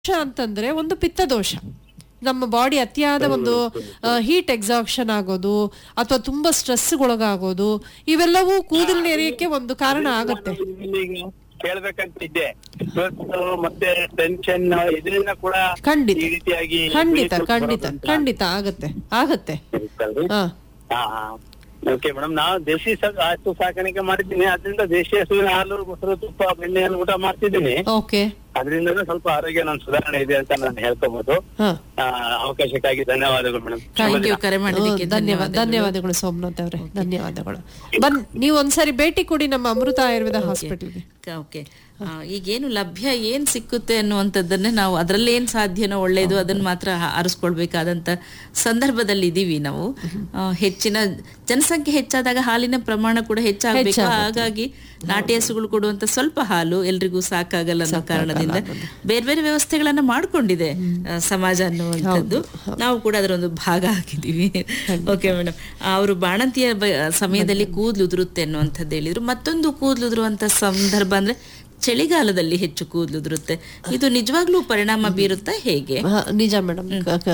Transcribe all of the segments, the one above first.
ದೋಷ ಅಂತಂದ್ರೆ ಒಂದು ಪಿತ್ತ ದೋಷ ನಮ್ಮ ಬಾಡಿ ಅತಿಯಾದ ಒಂದು ಹೀಟ್ ಎಕ್ಸಾಕ್ಷನ್ ಆಗೋದು ಅಥವಾ ತುಂಬಾ ಸ್ಟ್ರೆಸ್ಗೊಳಗಾಗೋದು ಇವೆಲ್ಲವೂ ಕೂದಲು ನೆರೆಯಕ್ಕೆ ಒಂದು ಕಾರಣ ಆಗುತ್ತೆ ಈಗ ಕೇಳ್ಬೇಕಂತ ಇದ್ದೆ ಇವತ್ತು ಮತ್ತೆ ಟೆನ್ಷನ್ ಇದರಿಂದ ಕೂಡ ಖಂಡಿತ. ಈ ರೀತಿಯಾಗಿ ಖಂಡಿತ ಬೆಳೀತಾ ಖಂಡಿತ ಬರೋದಂತ ಖಂಡಿತ ಆಗತ್ತೆ ಆಗತ್ತೆ ಇರುತ್ತಲ್ರಿ? ಹಾ ಹಾ ಓಕೆ ಮೇಡಮ್ ನಾವು ದೇಶಿ ಸ- ಹಸು ಸಾಕಾಣಿಕೆ ಮಾಡಿದ್ದೀನಿ ಅದರಿಂದ ದೇಶಿ ಹಸುವಿನ ಹಾಲು ಮೊಸರು ತುಪ್ಪ ಬೆಣ್ಣೆಯನ್ನು ಊಟ ಮಾಡ್ತಿದ್ದೀನಿ ಓಕೆ ಅದರಿಂದ ಸ್ವಲ್ಪ ಆರೋಗ್ಯ ನನ್ ಸುಧಾರಣೆ ಇದೆ ಅಂತ ನಾನು ಹೇಳ್ಕೋಬಹುದು ಹಾ ಆ, ಅವಕಾಶಕ್ಕಾಗಿ ಧನ್ಯವಾದಗಳು ಮೇಡಮ್ ಥ್ಯಾಂಕ್ ಯು ಕರೆ ಮಾಡಿದ್ದಕ್ಕೆ ಹ್ಮ್, ಧನ್ಯವಾದ ಧನ್ಯವಾದಗಳು ಸೋಮನಾಥ್ ಅವರೇ ಧನ್ಯವಾದಗಳು ಬನ್ ನೀವು ಒಂದ್ಸರಿ ಭೇಟಿ ಕೊಡಿ ನಮ್ಮ ಅಮೃತ ಆಯುರ್ವೇದ ಹಾಸ್ಪಿಟಲ್ಗೆ ಓಕೆ ಈಗೇನು ಲಭ್ಯ ಏನ್ ಸಿಕ್ಕುತ್ತೆ ಅನ್ನುವಂಥದ್ದನ್ನೇ ನಾವು ಅದರಲ್ಲಿ ಏನ್ ಸಾಧ್ಯನೋ ಒಳ್ಳೇದು ಅದನ್ನ ಮಾತ್ರ ಹ- ಆರಿಸ್ಕೊಳ್ಬೇಕಾದಂತ ಸಂದರ್ಭದಲ್ಲಿ ಇದೀವಿ ನಾವು ಆ, ಹೆಚ್ಚಿನ ಜನಸಂಖ್ಯೆ ಹೆಚ್ಚಾದಾಗ ಹಾಲಿನ ಪ್ರಮಾಣ ಕೂಡ ಹೆಚ್ಚಾಗಬೇಕು ಹಾಗಾಗಿ ನಾಟಿ ಹಸುಗಳು ಕೊಡುವಂತ ಸ್ವಲ್ಪ ಹಾಲು ಎಲ್ರಿಗೂ ಸಾಕಾಗಲ್ಲ ಅನ್ನೋ ಕಾರಣದಿಂದ ಬೇರೆ ಬೇರೆ ವ್ಯವಸ್ಥೆಗಳನ್ನ ಮಾಡ್ಕೊಂಡಿದೆ ಆ, ಸಮಾಜ ಅನ್ನುವಂಥದ್ದು ನಾವು ಕೂಡ ಅದರ ಒಂದು ಭಾಗ ಆಗಿದ್ದೀವಿ ಓಕೆ ಮೇಡಮ್ ಅವರು ಬಾಣಂತಿಯ ಬ- ಸಮಯದಲ್ಲಿ ಕೂದಲು ಉದುರುತ್ತೆ ಅನ್ನುವಂಥದ್ದು ಹೇಳಿದ್ರು ಮತ್ತೊಂದು ಕೂದಲು ಉದುರುವಂತ ಸಂದರ್ಭ ಅಂದ್ರೆ ಚಳಿಗಾಲದಲ್ಲಿ ಹೆಚ್ಚು ಕೂದಲು ಉದುರುತ್ತೆ ಇದು ನಿಜವಾಗ್ಲೂ ಪರಿಣಾಮ ಬೀರುತ್ತಾ ಹೇಗೆ ಹಾ, ನಿಜ ಮೇಡಮ್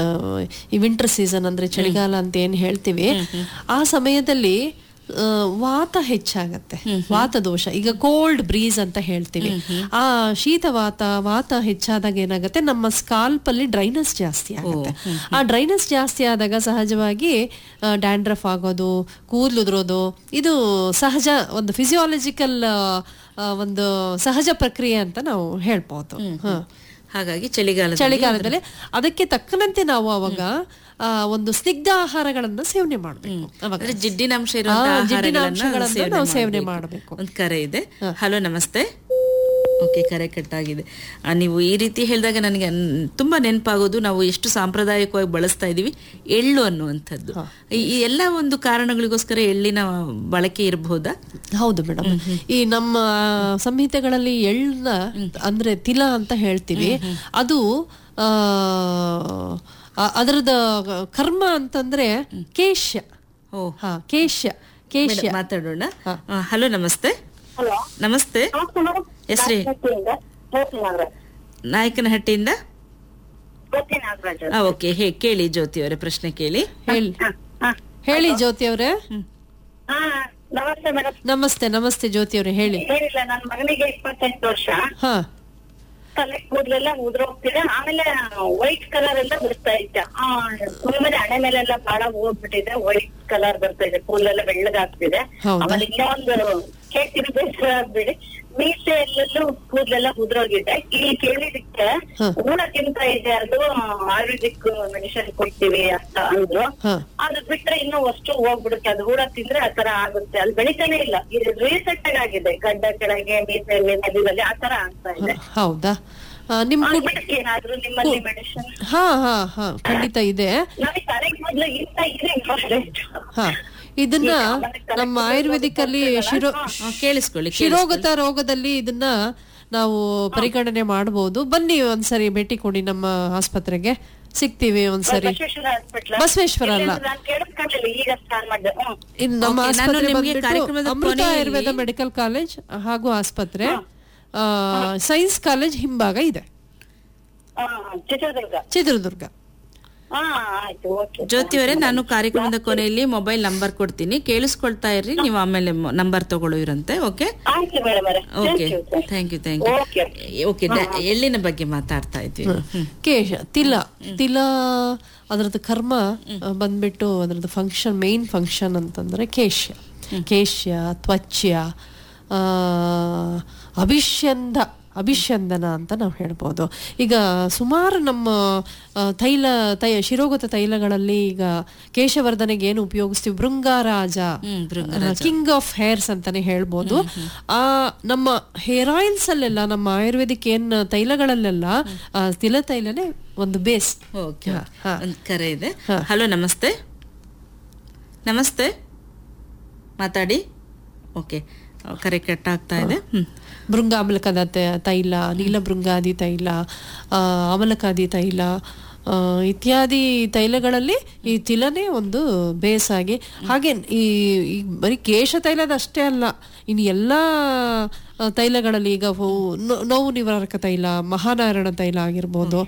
ಈ ವಿಂಟರ್ ಸೀಸನ್ ಅಂದ್ರೆ ಚಳಿಗಾಲ ಅಂತ ಏನ್ ಹೇಳ್ತೀವಿ ಆ ಸಮಯದಲ್ಲಿ ಆ, ವಾತ ಹೆಚ್ಚಾಗತ್ತೆ ವಾತ ದೋಷ ಈಗ ಕೋಲ್ಡ್ ಬ್ರೀಸ್ ಅಂತ ಹೇಳ್ತೀವಿ ಆ ಶೀತ ವಾತ ವಾತ ಹೆಚ್ಚಾದಾಗ ಏನಾಗುತ್ತೆ ನಮ್ಮ ಸ್ಕಾಲ್ಪ್ ಅಲ್ಲಿ ಡ್ರೈನೆಸ್ ಜಾಸ್ತಿ ಆಗುತ್ತೆ ಆ ಡ್ರೈನೆಸ್ ಜಾಸ್ತಿ ಆದಾಗ ಸಹಜವಾಗಿ ಡ್ಯಾಂಡ್ರಫ್ ಆಗೋದು ಕೂದಲು ಉದುರೋದು ಇದು ಸಹಜ ಒಂದು ಫಿಸಿಯಾಲಜಿಕಲ್ ಒಂದು ಸಹಜ ಪ್ರಕ್ರಿಯೆ ಅಂತ ನಾವು ಹೇಳ್ಬೋದು ಹ ಹಾಗಾಗಿ ಚಳಿಗಾಲದಲ್ಲಿ ಚಳಿಗಾಲದಲ್ಲಿ ಅದಕ್ಕೆ ತಕ್ಕನಂತೆ ನಾವು ಅವಾಗ ಆ, ಒಂದು ಸ್ನಿಗ್ಧ ಆಹಾರಗಳನ್ನ ಸೇವನೆ ಮಾಡಬೇಕು ಅವಾಗ ಅಂದ್ರೆ ಜಿಡ್ಡಿನಾಂಶ ಇರುವಂತಹ ಆ, ಜಿಡ್ಡಿನಾಂಶಗಳನ್ನ ಆಹಾರಗಳನ್ನ ನಾವು ಸೇವನೆ ಸೇವನೆ ಮಾಡ್ಬೇಕು. ಮಾಡ್ಬೇಕು. ಒಂದ್ ಕರೆ ಇದೆ ಹಲೋ ನಮಸ್ತೆ ಓಕೆ ಕರೆ ಕಟ್ಟಾಗಿದೆ ಆ, ನೀವು ಈ ರೀತಿ ಹೇಳಿದಾಗ ನನಗೆ ಅನ್- ತುಂಬಾ ನೆನಪಾಗೋದು ನಾವು ಎಷ್ಟು ಸಾಂಪ್ರದಾಯಿಕವಾಗಿ ಬಳಸ್ತಾ ಇದೀವಿ ಎಳ್ಳು ಅನ್ನುವಂಥದ್ದು ಈ ಈ ಎಲ್ಲ ಒಂದು ಕಾರಣಗಳಿಗೋಸ್ಕರ ಎಳ್ಳಿನ ಬಳಕೆ ಇರಬಹುದಾ ಹೌದು ಮೇಡಮ್ ಈ ನಮ್ಮ ಸಂಹಿತೆಗಳಲ್ಲಿ ಎಳ್ಳನ್ನ ಅಂದ್ರೆ ತಿಲ ಅಂತ ಹೇಳ್ತೀವಿ ಅದು ಆ ಆ- ಅದರದ ಕರ್ಮ ಅಂತಂದ್ರೆ ಕೇಶ್ಯ ಓ ಹಾ ಕೇಶ್ಯ ಕೇಶ್ಯ ಮೇಡಮ್, ಮಾತಾಡೋಣ ಹಲೋ ನಮಸ್ತೆ ಹಲೋ ನಮಸ್ತೆ ನಮಸ್ತೆ ಮೇಡಮ್ ಹೆಸ್ರೇ? ಜ್ಯೋತಿ ನಾಗರಾಜ್ ನಾಯಕನಹಟ್ಟಿಯಿಂದ ಜ್ಯೋತಿ ನಾಗರಾಜ್ ಆ, ಓಕೆ ಹೇ ಕೇಳಿ ಜ್ಯೋತಿ ಅವರೇ ಪ್ರಶ್ನೆ ಕೇಳಿ ಹೇಳಿ ಹಾ ಹೇಳಿ ಜ್ಯೋತಿ ಅವರೇ ಹಾ ನಮಸ್ತೆ ಮೇಡಮ್ ನಮಸ್ತೆ ನಮಸ್ತೆ ಜ್ಯೋತಿ ಅವರೇ ಹೇಳಿ ಏನಿಲ್ಲ ನನ್ನ ಮಗನಿಗೆ ಇಪ್ಪತ್ತೆಂಟು ವರ್ಷ ಹಾ ತಲೆ ಕೂದಲೆಲ್ಲ ಉದ್ರೋಗ್ತಿದೆ ಆಮೇಲೆ ವೈಟ್ ಕಲರ್ ಎಲ್ಲ ಬರ್ತಾ ಇತ್ತು ಆ ಕೂದಲೇ ಹಣೆ ಮೇಲೆಲ್ಲ ಬಹಳ ಹೋಗ್ಬಿಟ್ಟಿದೆ ವೈಟ್ ಕಲರ್ ಬರ್ತಾ ಇದೆ ಕೂದಲೆಲ್ಲ ಬೆಳ್ಳಗಾಗ್ತಿದೆ ಹೌದಾ? ಆಮೇಲೆ ಇನ್ನೊಂದು ಕೇಳ್ತೀನಿ ಬೇಸರ ಆಗ್ಬಿಡಿ ಮೀಸೆ ಎಲ್ಲೆಲ್ಲೂ ಕೂದಲೆಲ್ಲ ಉದ್ರೋಗಿದೆ ಇಲ್ಲಿ ಕೇಳಿದಕ್ಕೆ ಹ. ಊಟ ತಿಂತ ಇದೆ ಅದು ಆಯುರ್ವೇದಿಕ್ ಮೆಡಿಸಿನ್ ಕೊಡ್ತೀವಿ ಅಂತ ಅಂದ್ರು ಹಾ ಅದು ಬಿಟ್ರೆ ಇನ್ನೂ ಅಷ್ಟು ಹೋಗ್ಬಿಡುತ್ತೆ ಅದು ಊಟ ತಿಂದ್ರೆ ಆ ತರ ಆಗುತ್ತೆ ಅಲ್ಲಿ ಬೆಳಿತಾನೆ ಇಲ್ಲ ಇದು ರೀಸೆಂಟ್ ಆಗಿದೆ ಗಡ್ಡ ಕೆಳಗೆ ಮೀಸೆಯಲ್ಲಿ ನದಿದಲ್ಲಿ ಆ ತರ ಆಗ್ತಾ ಇದೆ ಹೌದಾ ಆ, ನಿಮ್ ಕುಟ್- ಏನಾದ್ರು ನಿಮ್ಮಲ್ಲಿ ಮೆಡಿಸಿನ್ ಹಾ ಹಾ ಹಾ ಖಂಡಿತ ಇದೆ ನಮಗೆ ತಲೆಗೆ ಮೊದ್ಲು ಇಂತ ಇದೆ ಇಂಪಾರ್ಟೆಂಟ್ ಹಾ ಇದನ್ನ ನಮ್ಮ ಆಯುರ್ವೇದಿಕ್ ಅಲ್ಲಿ ಶಿರೋ ಆ, ಕೇಳಿಸ್ಕೊಳ್ಳಿ ಶಿರೋಗತ ರೋಗದಲ್ಲಿ ಇದನ್ನ ನಾವು ಪರಿಗಣನೆ ಮಾಡಬಹುದು ಬನ್ನಿ ಒಂದ್ಸರಿ ಭೇಟಿ ಕೊಡಿ ನಮ್ಮ ಆಸ್ಪತ್ರೆಗೆ ಸಿಗ್ತೀವಿ ಒಂದ್ಸರಿ ಬಸವೇಶ್ವರ ಹಾಸ್ಪಿಟ್ಲ್ ಬಸವೇಶ್ವರ ಅಲ್ಲ ನಾನು ಕೇಳಿಸ್ಕೊಂಡಿಲ್ಲ ಈಗ ಸ್ಟಾರ್ಟ್ ಮಾಡಿದೆ ಹ್ಮ್ ಇನ್ನು ನಮ್ಮ Okay, ನಾನು ಆಸ್ಪತ್ರೆ ನಿಮ್ಗೆ ಬಂದ್ಬಿಟ್ಟು ಕಾರ್ಯಕ್ರಮದ ಅಮೃತ ಕೊನೆಯಲ್ಲಿ- ಆಯುರ್ವೇದ ಮೆಡಿಕಲ್ ಕಾಲೇಜ್ ಹಾಗೂ ಆಸ್ಪತ್ರೆ ಸೈನ್ಸ್ ಕಾಲೇಜ್ ಹಿಂಭಾಗ ಇದೆ ಹಾ ಚಿತ್ರದುರ್ಗ ಚಿತ್ರದುರ್ಗ ಹಾ ಆಯ್ತು ಓಕೆ ಜ್ಯೋತಿ ಅವರೇ ನಾನು ಕಾರ್ಯಕ್ರಮದ ಕೊನೆಯಲ್ಲಿ ಮೊಬೈಲ್ ನಂಬರ್ ಕೊಡ್ತೀನಿ ಕೇಳಿಸ್ಕೊಳ್ತಾ ಇರ್ರಿ ನೀವು ಆಮೇಲೆ ನಂಬರ್ ತಗೊಳ್ಳುವಿರಂತೆ ಓಕೆ ಆಯ್ತು madam okay thank you thank okay you okay ಎಳ್ಳಿನ ಬಗ್ಗೆ ಮಾತಾಡ್ತಾ ಇದ್ವಿ ಹ್ಮ್. ಕೇಶ ತಿಲ ತಿಲ ಅದರದ್ದು ಕರ್ಮ ಆ, ಬಂದ್ಬಿಟ್ಟು ಅದರದ್ದು ಫಂಕ್ಷನ್ ಮೇನ್ ಫಂಕ್ಷನ್ ಅಂತಂದ್ರೆ ಕೇಶ್ಯ ಕೇಶ್ಯ ತ್ವಚ್ಯ ಆ, ಅಭಿಷ್ಯಂದ ಅಭಿಷ್ಯಂದನ ಅಂತ ನಾವು ಹೇಳ್ಬೋದು ಈಗ ಸುಮಾರು ನಮ್ಮ ಆ, ತೈಲ ತೈ ಶಿರೋಗತ ತೈಲಗಳಲ್ಲಿ ಈಗ ಕೇಶವರ್ಧನೆಗೆ ಏನು ಉಪಯೋಗಿಸ್ತೀವಿ ಭೃಂಗಾರಾಜ ಹ್ಮ್, ಭೃಂಗರಾಜ. ಕಿಂಗ್ ಆಫ್ ಹೇರ್ಸ್ ಅಂತಾನೆ ಹೇಳ್ಬೋದು ಆ ನಮ್ಮ ಹೇರ್ ಆಯಿಲ್ಸ್ ಅಲ್ಲೆಲ್ಲ ನಮ್ಮ ಆಯುರ್ವೇದಿಕ್ ಏನ್ ತೈಲಗಳಲ್ಲೆಲ್ಲ ಆ, ತಿಲ ತೈಲನೇ ಒಂದು ಬೇಸ್ ಓಕೆ ಹಾ, ಹಾ. ಒಂದು ಕರೆ ಇದೆ ಹಾ. ಹಲೋ ನಮಸ್ತೆ ನಮಸ್ತೆ ಮಾತಾಡಿ ಓಕೆ ಕರೆ ಕಟ್ಟಾಗ್ತಾ ಇದೆ ಹ್ಮ್ ಭೃಂಗಾಮಲಕದ ತೆ- ತೈಲ ನೀಲಭೃಂಗಾದಿ ತೈಲ ಆ, ಅಮಲಕಾದಿ ತೈಲ ಆ, ಇತ್ಯಾದಿ ತೈಲಗಳಲ್ಲಿ ಈ ತಿಲನೇ ಒಂದು ಬೇಸ್ ಆಗಿ ಹಾಗೆ ಈ ಈ ಬರೀ ಕೇಶ ತೈಲದ ಅಷ್ಟೇ ಅಲ್ಲ ಇನ್ನು ಎಲ್ಲಾ ಆ, ತೈಲಗಳಲ್ಲಿ ಈಗ ಹೋ- ನೋ- ನೋವು ನಿವಾರಕ ತೈಲ ಮಹಾನಾರಾಯಣ ತೈಲ ಆಗಿರ್ಬೋದು